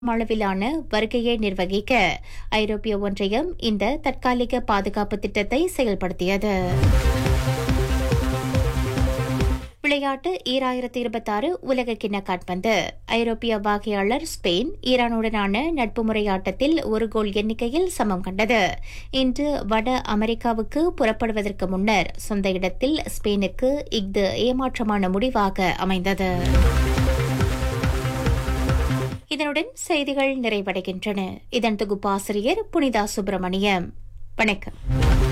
அளவிலான வருகையை நிர்வகிக்க ஐரோப்பிய ஒன்றியம் இந்த தற்காலிக பாதுகாப்பு திட்டத்தை செயல்படுத்தியது விளையாட்டு ஈராயிரத்தி இருபத்தாறு உலக கிண்ண காட்பந்து ஐரோப்பிய வாகையாளர் ஸ்பெயின் ஈரானுடனான நட்பு முறை ஆட்டத்தில் ஒரு கோல் எண்ணிக்கையில் சமம் கண்டது இன்று வட அமெரிக்காவுக்கு புறப்படுவதற்கு முன்னர் சொந்த இடத்தில் ஸ்பெயினுக்கு இஃது ஏமாற்றமான முடிவாக அமைந்தது இதனுடன் செய்திகள் நிறைவடைகின்றன இதன் தொகுப்பாசிரியர் புனிதா சுப்பிரமணியம் வணக்கம்